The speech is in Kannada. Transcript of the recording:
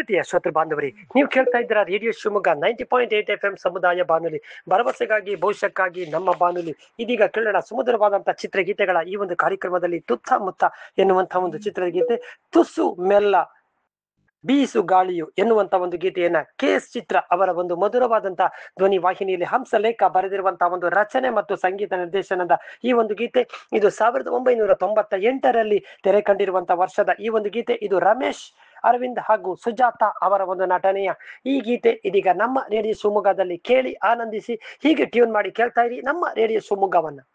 ಪ್ರೀತಿಯ ಶ್ರೋತೃ ಬಾಂಧವರಿ ನೀವು ಕೇಳ್ತಾ ಇದ್ದೀರಾ radio Shivamogga ninety point eight F M ಸಮುದಾಯ ಬಾನುಲಿ ಭರವಸೆಗಾಗಿ ಭವಿಷ್ಯಕ್ಕಾಗಿ ನಮ್ಮ ಬಾನುಲಿ ಇದೀಗ ಕೇಳೋಣ ಸುಮಧುರವಾದಂತಹ ಚಿತ್ರಗೀತೆಗಳ ಈ ಒಂದು ಕಾರ್ಯಕ್ರಮದಲ್ಲಿ ತುತ್ತ ಮುತ್ತ ಎನ್ನುವಂತಹ ಒಂದು ಚಿತ್ರಗೀತೆ ತುಸು ಮೆಲ್ಲ ಬೀಸು ಗಾಳಿಯು ಎನ್ನುವಂತ ಒಂದು ಗೀತೆಯನ್ನ ಕೆ ಎಸ್ ಚಿತ್ರ ಅವರ ಒಂದು ಮಧುರವಾದಂತಹ ಧ್ವನಿ ವಾಹಿನಿಯಲ್ಲಿ ಹಂಸಲೇಖ ಬರೆದಿರುವಂತಹ ಒಂದು ರಚನೆ ಮತ್ತು ಸಂಗೀತ ನಿರ್ದೇಶನದ ಈ ಒಂದು ಗೀತೆ ಇದು ಸಾವಿರದ ಒಂಬೈನೂರ ತೊಂಬತ್ತ ಎಂಟರಲ್ಲಿ ತೆರೆ ಕಂಡಿರುವಂತಹ ವರ್ಷದ ಈ ಒಂದು ಗೀತೆ ಇದು ರಮೇಶ್ ಅರವಿಂದ್ ಹಾಗೂ ಸುಜಾತ ಅವರ ಒಂದು ನಟನೆಯ ಈ ಗೀತೆ ಇದೀಗ ನಮ್ಮ ರೇಡಿಯೋ ಶಿವಮೊಗ್ಗದಲ್ಲಿ ಕೇಳಿ ಆನಂದಿಸಿ ಹೀಗೆ ಟ್ಯೂನ್ ಮಾಡಿ ಕೇಳ್ತಾ ಇರಿ ನಮ್ಮ ರೇಡಿಯೋ ಶಿವಮೊಗ್ಗವನ್ನ